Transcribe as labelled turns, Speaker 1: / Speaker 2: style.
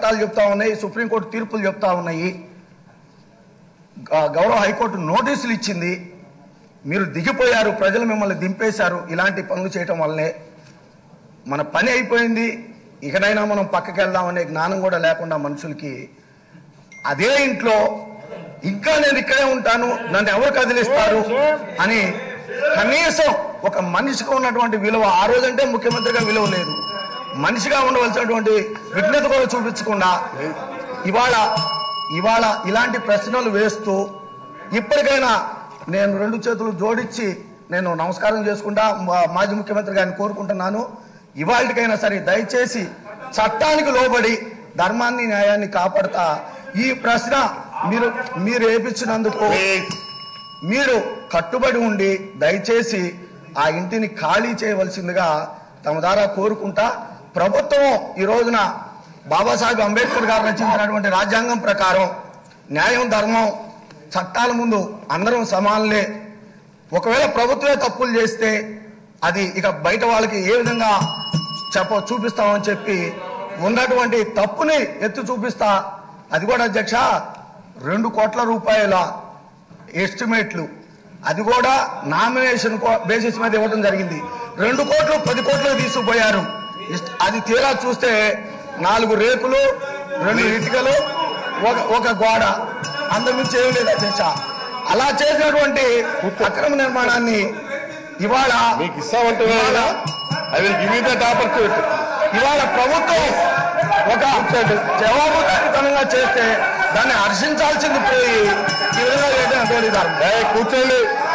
Speaker 1: చట్టాలు చెప్తా ఉన్నాయి సుప్రీంకోర్టు తీర్పులు చెప్తా ఉన్నాయి గ- గౌరవ హైకోర్టు నోటీసులు ఇచ్చింది మీరు దిగిపోయారు ప్రజలు మిమ్మల్ని దింపేశారు ఇలాంటి పనులు చేయటం వల్లనే మన పని అయిపోయింది ఇకనైనా మనం పక్కకి వెళ్దామనే జ్ఞానం కూడా లేకుండా మనుషులకి అదే ఇంట్లో ఇంకా నేను ఇక్కడే ఉంటాను నన్ను ఎవరు కదిలిస్తారు అని కనీసం ఒక మనిషికి ఉన్నటువంటి విలువ ఆ రోజంటే ముఖ్యమంత్రిగా విలువ లేదు మనిషిగా ఉండవలసినటువంటి విఘ్నత కూడా చూపించకుండా ఇవాళ ఇవాళ ఇలాంటి ప్రశ్నలు వేస్తూ ఇప్పటికైనా నేను రెండు చేతులు జోడించి నేను నమస్కారం చేసుకుంటా మా- మాజీ ముఖ్యమంత్రి గారిని కోరుకుంటున్నాను ఇవాళకైనా సరే దయచేసి చట్టానికి లోబడి ధర్మాన్ని న్యాయాన్ని కాపాడుతా ఈ ప్రశ్న మీరు మీరు వేపించినందుకు మీరు కట్టుబడి ఉండి దయచేసి ఆ ఇంటిని ఖాళీ చేయవలసిందిగా తమ ద్వారా కోరుకుంటా ప్రభుత్వం ఈ రోజున బాబాసాహెబ్ అంబేద్కర్ గారు రచించినటువంటి రాజ్యాంగం ప్రకారం న్యాయం ధర్మం చట్టాల ముందు అందరం సమానులే ఒకవేళ ప్రభుత్వమే తప్పులు చేస్తే అది ఇక బయట వాళ్ళకి ఏ విధంగా చెప్ప చూపిస్తామని చెప్పి ఉన్నటువంటి తప్పుని ఎత్తి చూపిస్తా అది కూడా అధ్యక్ష రెండు కోట్ల రూపాయల ఎస్టిమేట్లు అది కూడా నామినేషన్ బేసిస్ మీద ఇవ్వడం జరిగింది రెండు కోట్లు పది కోట్లు తీసుకుపోయారు ఇస్- అది తీరా చూస్తే నాలుగు రేకులు రెండు ఇటుకలు ఒక ఒక గోడ అంతమించి ఏం లేదు అధ్యక్ష అలా చేసినటువంటి అక్రమ నిర్మాణాన్ని ఇవాళ
Speaker 2: మీకు ఇస్తామంటే
Speaker 1: ఇవాళ
Speaker 2: I will give you that opportunity
Speaker 1: ఇవాళ ప్రభుత్వం ఒక జవాబుదారితనంగా చేస్తే దాన్ని హర్షించాల్సింది పోయి ఈ విధంగా చేయడం అదే
Speaker 2: కూర్చోండి